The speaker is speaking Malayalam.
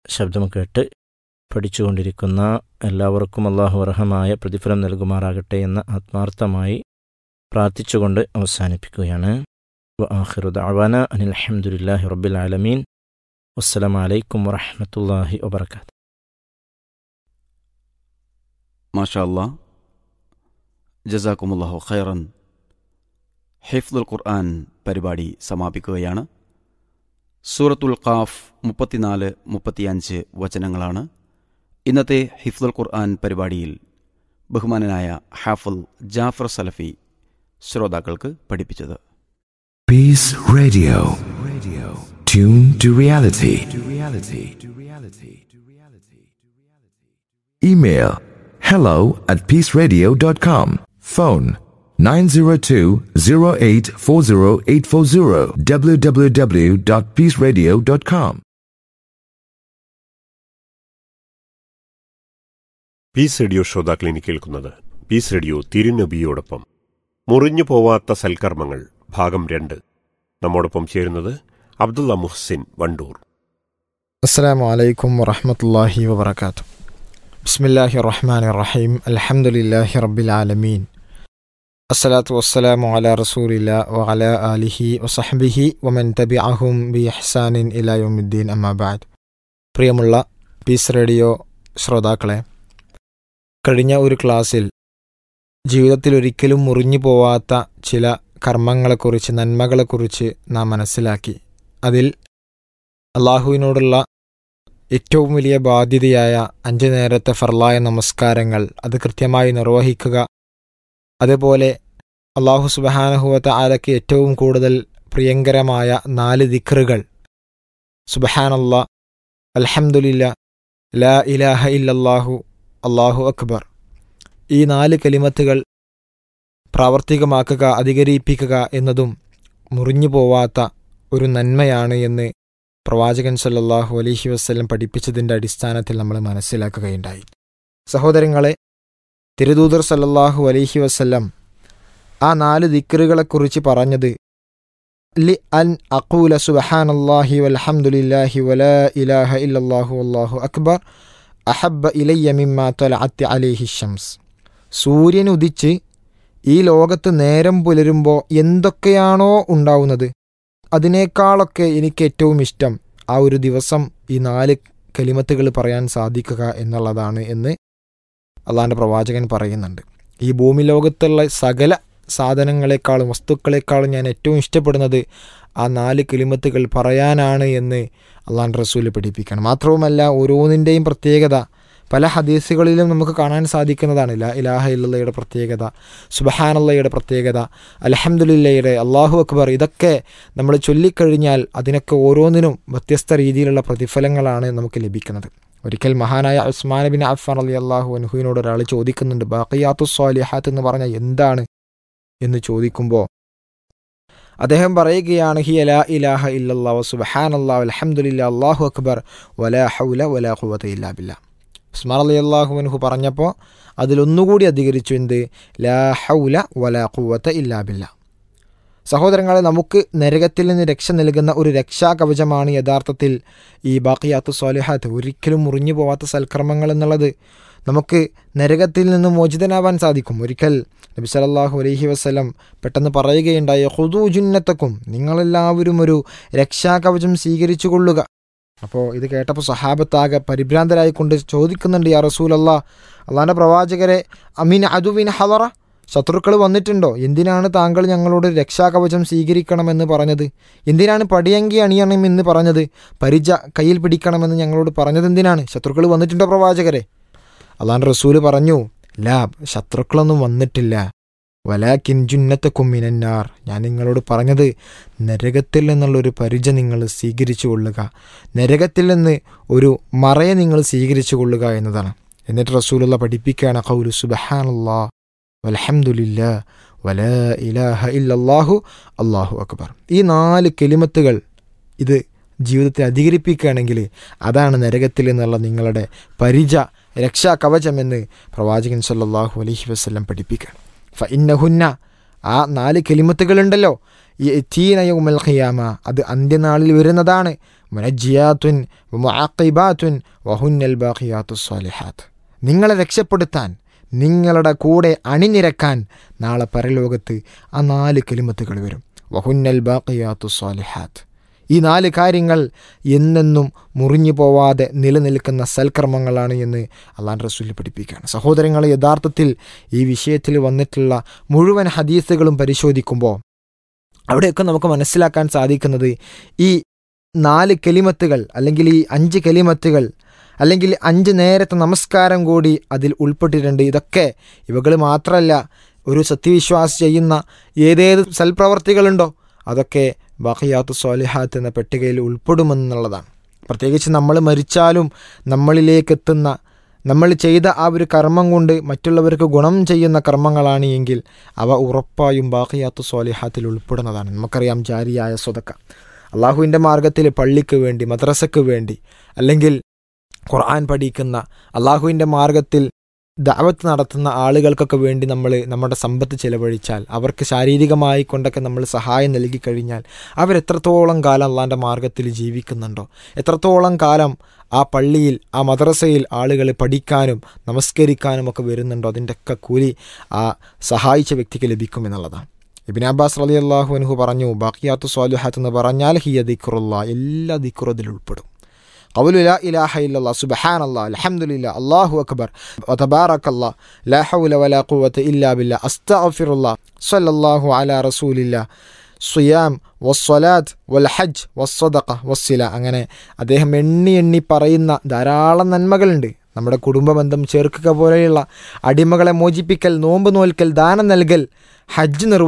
ശബ്ദം കേട്ട് പഠിച്ചുകൊണ്ടിരിക്കുന്ന എല്ലാവർക്കും അള്ളാഹു അർഹമായ പ്രതിഫലം നൽകുമാറാകട്ടെ എന്ന് ആത്മാർത്ഥമായി പ്രാർത്ഥിച്ചുകൊണ്ട് അവസാനിപ്പിക്കുകയാണ് ആഖിറു ദഅവാന അനിൽ അൽഹംദുലില്ലാഹി റബ്ബിൽ ആലമീൻ വസ്സലാമു അലൈക്കും വറഹ്മത്തുള്ളാഹി വബർക്കാത്തു മാഷാ അല്ലാ ജസാക്കുമുല്ലാഹു ഖൈറൻ ഹിഫ്ദുൽ ഖുർആൻ പരിപാടി സമാപിക്കുകയാണ് സൂറത്തുൽ ഖാഫ് മുപ്പത്തിനാല് മുപ്പത്തിയഞ്ച് വചനങ്ങളാണ് ഇന്നത്തെ ഹിഫ്ദുൽ ഖുർആൻ പരിപാടിയിൽ ബഹുമാനനായ ഹാഫുൽ ജാഫർ സലഫി ശ്രോതാക്കൾക്ക് പഠിപ്പിച്ചത് Peace Radio. Radio. Tune to reality. To reality. To reality. To reality. Email hello at peaceradio.com. Phone 902-0840840 www.peaceradio.com. Peace radio ശ്രോതാക്കളിനി കേൾക്കുന്നത് പീസ് റേഡിയോ തിരുനബിയോടൊപ്പം മുറിഞ്ഞു പോവാത്ത സൽക്കർമ്മങ്ങൾ ഭാഗം രണ്ട് നമ്മോടൊപ്പം ചേരുന്നത് അബ്ദുള്ള മുഹ്സിൻ വണ്ടൂർ السلام عليكم ورحمة الله وبركاته بسم الله الرحمن الرحيم الحمد لله رب العالمين الصلاة والسلام على رسول الله وعلى آله وصحبه ومن تبعهم بإحسان إلى يوم الدين أما بعد പ്രിയമുള്ള പീസ് റേഡിയോ ശ്രോതാക്കളെ കഴിഞ്ഞ ഒരു ക്ലാസ്സിൽ ജീവിതത്തിൽ ഒരിക്കലും മുറിഞ്ഞു പോവാത്ത ചില കർമ്മങ്ങളെക്കുറിച്ച് നന്മകളെക്കുറിച്ച് നാം മനസ്സിലാക്കി അതിൽ അള്ളാഹുവിനോടുള്ള ഏറ്റവും വലിയ ബാധ്യതയായ അഞ്ചു നേരത്തെ ഫർലായ നമസ്കാരങ്ങൾ അത് കൃത്യമായി നിർവഹിക്കുക അതേപോലെ അള്ളാഹു സുബഹാനഹുവത്ത ആലയ്ക്ക് ഏറ്റവും കൂടുതൽ പ്രിയങ്കരമായ നാല് ദിക്റുകൾ സുബഹാനല്ലാ അൽഹംദുലില്ല ലാ ഇലാഹ ഇല്ലല്ലാഹു അള്ളാഹു അക്ബർ ഈ നാല് കലിമത്തുകൾ പ്രാവർത്തികമാക്കുക അധികരിപ്പിക്കുക എന്നതും മുറിഞ്ഞു പോവാത്ത ഒരു നന്മയാണ് എന്ന് പ്രവാചകൻ സല്ലല്ലാഹു അലൈഹി വസ്ലം പഠിപ്പിച്ചതിൻ്റെ അടിസ്ഥാനത്തിൽ നമ്മൾ മനസ്സിലാക്കുകയുണ്ടായി സഹോദരങ്ങളെ തിരുദൂതർ സല്ലല്ലാഹു അലൈഹി വസ്ല്ലം ആ നാല് ദിക്റുകളെക്കുറിച്ച് പറഞ്ഞത് ലി അൻ അഖൂല സുബഹാനല്ലാഹി വൽഹംദുലില്ലാഹി വലാ ഇലാഹ ഇല്ലല്ലാഹു അല്ലാഹു അക്ബർ അഹബ്ബ ഇലയ്യ മിമ്മാ ത്വലഅത്ത് അലൈഹി ഷംസ് സൂര്യൻ ഉദിച്ച് ഈ ലോകത്ത് നേരം പുലരുമ്പോൾ എന്തൊക്കെയാണോ ഉണ്ടാവുന്നത് അതിനേക്കാളൊക്കെ എനിക്ക് ഏറ്റവും ഇഷ്ടം ആ ഒരു ദിവസം ഈ നാല് കലിമത്തുകൾ പറയാൻ സാധിക്കുക എന്നുള്ളതാണ് എന്ന് അള്ളാൻ്റെ പ്രവാചകൻ പറയുന്നുണ്ട് ഈ ഭൂമി ലോകത്തുള്ള സകല സാധനങ്ങളെക്കാളും വസ്തുക്കളെക്കാളും ഞാൻ ഏറ്റവും ഇഷ്ടപ്പെടുന്നത് ആ നാല് കിളിമത്തുകൾ പറയാനാണ് എന്ന് അള്ളാൻ്റെ റസൂല് പഠിപ്പിക്കണം മാത്രവുമല്ല ഓരോന്നിൻ്റെയും പ്രത്യേകത പല ഹദീസുകളിലും നമുക്ക് കാണാൻ സാധിക്കുന്നതാണ് ലാ ഇലാഹ ഇല്ലയുടെ പ്രത്യേകത സുബഹാനല്ലയുടെ പ്രത്യേകത അലഹമുല്ലയുടെ അള്ളാഹു അക്ബർ ഇതൊക്കെ നമ്മൾ ചൊല്ലിക്കഴിഞ്ഞാൽ അതിനൊക്കെ ഓരോന്നിനും വ്യത്യസ്ത രീതിയിലുള്ള പ്രതിഫലങ്ങളാണ് നമുക്ക് ലഭിക്കുന്നത് ഒരിക്കൽ മഹാനായ ഉസ്മാൻ ബിൻ അഫ്ഫാൻ അലി അള്ളാഹു അനുഹുവിനോട് ഒരാൾ ചോദിക്കുന്നുണ്ട് ബാക്കിയാത്തു സ്വാലിഹാത്ത് എന്ന് പറഞ്ഞാൽ എന്താണ് എന്ന് ചോദിക്കുമ്പോൾ അദ്ദേഹം പറയുകയാണ് ഹി അലാ ഇലാഹ ഇല്ലല്ലാ സുബഹാൻ അള്ളാഹു അലഹമുല്ല അള്ളാഹു അക്ബർ വലാ ഹൗല വലാ ഖുവത ഇല്ലാ ബില്ല ഉസ്മാൻ അലി അള്ളാഹുവിൻഹു പറഞ്ഞപ്പോൾ അതിലൊന്നുകൂടി അധികരിച്ചു എന്ത് ലാ ഹൗല വലാ ഖുവത്ത ഇല്ലാ ബില്ല സഹോദരങ്ങളെ നമുക്ക് നരകത്തിൽ നിന്ന് രക്ഷ നൽകുന്ന ഒരു രക്ഷാകവചമാണ് യഥാർത്ഥത്തിൽ ഈ ബാക്കിയാത്തു സ്വാലിഹാത്ത് ഒരിക്കലും മുറിഞ്ഞു പോവാത്ത സൽക്കർമ്മങ്ങൾ എന്നുള്ളത് നമുക്ക് നരകത്തിൽ നിന്ന് മോചിതനാവാൻ സാധിക്കും ഒരിക്കൽ നബി സലല്ലാഹു അലൈഹി വസ്ലം പെട്ടെന്ന് പറയുകയുണ്ടായി ഹുദു ജുന്നത്തക്കും നിങ്ങളെല്ലാവരും ഒരു രക്ഷാകവചം സ്വീകരിച്ചു കൊള്ളുക അപ്പോൾ ഇത് കേട്ടപ്പോൾ സഹാബത്താകെ പരിഭ്രാന്തരായിക്കൊണ്ട് ചോദിക്കുന്നുണ്ട് യാ റസൂൽ അല്ലാ അള്ളാൻ്റെ പ്രവാചകരെ അമീൻ അതുവിൻ ഹലറ ശത്രുക്കൾ വന്നിട്ടുണ്ടോ എന്തിനാണ് താങ്കൾ ഞങ്ങളോട് രക്ഷാകവചം സ്വീകരിക്കണമെന്ന് പറഞ്ഞത് എന്തിനാണ് പടിയങ്കി അണിയണമെന്ന് പറഞ്ഞത് പരിച കയ്യിൽ പിടിക്കണമെന്ന് ഞങ്ങളോട് പറഞ്ഞത് എന്തിനാണ് ശത്രുക്കൾ വന്നിട്ടുണ്ടോ പ്രവാചകരെ അള്ളാൻ റസൂല് പറഞ്ഞു ലാ ശത്രുക്കളൊന്നും വന്നിട്ടില്ല വലാക്കിൻ ജുന്നത്തക്കും മിനന്നാർ ഞാൻ നിങ്ങളോട് പറഞ്ഞത് നരകത്തിൽ നിന്നുള്ളൊരു പരിച നിങ്ങൾ സ്വീകരിച്ചു കൊള്ളുക നരകത്തിൽ നിന്ന് ഒരു മറയെ നിങ്ങൾ സ്വീകരിച്ചു കൊള്ളുക എന്നതാണ് എന്നിട്ട് റസൂലുള്ള പഠിപ്പിക്കുകയാണ് കൗലു സുബഹാനല്ലാ വലഹമുല്ല വലാ ഇലാഹ ഇല്ലല്ലാഹു അള്ളാഹു അക്ബർ ഈ നാല് കെലിമത്തുകൾ ഇത് ജീവിതത്തിൽ അധികരിപ്പിക്കുകയാണെങ്കിൽ അതാണ് നരകത്തിൽ നിന്നുള്ള നിങ്ങളുടെ പരിച രക്ഷാ കവചമെന്ന് പ്രവാചകൻ സല്ലല്ലാഹു അലൈഹി വസ്ലം പഠിപ്പിക്കുക ഫ ഇന്നഹുന്ന ആ നാല് കെലിമത്തുകളുണ്ടല്ലോ ഈ തീനയൗമൽ ഖിയാമ അത് അന്ത്യനാളിൽ വരുന്നതാണ് മുനജിയാത്തുൻ മുആഖിബാത്തുൻ വഹുന്നൽ ബാഖിയാത്തു സ്വാലിഹാത്ത് നിങ്ങളെ രക്ഷപ്പെടുത്താൻ നിങ്ങളുടെ കൂടെ അണിനിരക്കാൻ നാളെ പരലോകത്ത് ആ നാല് കെലിമത്തുകൾ വരും വഹുന്നൽ ബാഖിയാത്തു സ്വാലിഹാത്ത് ഈ നാല് കാര്യങ്ങൾ എന്നെന്നും മുറിഞ്ഞു പോവാതെ നിലനിൽക്കുന്ന സൽക്കർമ്മങ്ങളാണ് എന്ന് അള്ളാൻ റസൂൽ പഠിപ്പിക്കുകയാണ് സഹോദരങ്ങളെ യഥാർത്ഥത്തിൽ ഈ വിഷയത്തിൽ വന്നിട്ടുള്ള മുഴുവൻ ഹദീസുകളും പരിശോധിക്കുമ്പോൾ അവിടെയൊക്കെ നമുക്ക് മനസ്സിലാക്കാൻ സാധിക്കുന്നത് ഈ നാല് കെലിമത്തുകൾ അല്ലെങ്കിൽ ഈ അഞ്ച് കെലിമത്തുകൾ അല്ലെങ്കിൽ അഞ്ച് നേരത്തെ നമസ്കാരം കൂടി അതിൽ ഉൾപ്പെട്ടിട്ടുണ്ട് ഇതൊക്കെ ഇവകൾ മാത്രമല്ല ഒരു സത്യവിശ്വാസി ചെയ്യുന്ന ഏതേത് സൽപ്രവർത്തികളുണ്ടോ അതൊക്കെ ബഹയാത്ത് സ്വാലിഹാത്ത് എന്ന പെട്ടികയിൽ ഉൾപ്പെടുമെന്നുള്ളതാണ് പ്രത്യേകിച്ച് നമ്മൾ മരിച്ചാലും നമ്മളിലേക്ക് എത്തുന്ന നമ്മൾ ചെയ്ത ആ ഒരു കർമ്മം കൊണ്ട് മറ്റുള്ളവർക്ക് ഗുണം ചെയ്യുന്ന കർമ്മങ്ങളാണ് എങ്കിൽ അവ ഉറപ്പായും ബാഹയാത്ത് സ്വാലിഹാത്തിൽ ഉൾപ്പെടുന്നതാണ് നമുക്കറിയാം ജാരിയായ സ്വതക്ക അള്ളാഹുവിൻ്റെ മാർഗത്തിൽ പള്ളിക്ക് വേണ്ടി മദ്രസയ്ക്ക് വേണ്ടി അല്ലെങ്കിൽ ഖുർആൻ പഠിക്കുന്ന അള്ളാഹുവിൻ്റെ മാർഗത്തിൽ ദാവത്ത് നടത്തുന്ന ആളുകൾക്കൊക്കെ വേണ്ടി നമ്മൾ നമ്മുടെ സമ്പത്ത് ചെലവഴിച്ചാൽ അവർക്ക് ശാരീരികമായി കൊണ്ടൊക്കെ നമ്മൾ സഹായം നൽകി കഴിഞ്ഞാൽ അവരെത്രത്തോളം കാലം അള്ളാൻ്റെ മാർഗത്തിൽ ജീവിക്കുന്നുണ്ടോ എത്രത്തോളം കാലം ആ പള്ളിയിൽ ആ മദ്രസയിൽ ആളുകൾ പഠിക്കാനും നമസ്കരിക്കാനും ഒക്കെ വരുന്നുണ്ടോ അതിൻ്റെയൊക്കെ കൂലി ആ സഹായിച്ച വ്യക്തിക്ക് ലഭിക്കുമെന്നുള്ളതാണ് ഇബിൻ അബ്ബാസ് അലി അള്ളാഹു അനുഹു പറഞ്ഞു ബാക്കിയാത്തു സ്വാലുഹാത്ത് എന്ന് പറഞ്ഞാൽ ഹിയ ദിക്റുള്ള എല്ലാ ദിക്റും അതിൽ ഉൾപ്പെടും قول لا إله إلا الله سبحان الله الحمد لله الله أكبر وتبارك الله لا حول ولا قوة إلا بالله أستغفر الله صلى الله على رسول الله സുയാം വസ്വലാത്ത് വൽ ഹജ്ജ് വസ്വദക്ക വസ്സില അങ്ങനെ അദ്ദേഹം എണ്ണി എണ്ണി പറയുന്ന ധാരാളം നന്മകളുണ്ട് നമ്മുടെ കുടുംബ ബന്ധം ചേർക്കുക പോലെയുള്ള അടിമകളെ മോചിപ്പിക്കൽ നോമ്പ് നോൽക്കൽ ദാനം നൽകൽ ഹജ്ജ് നിർവ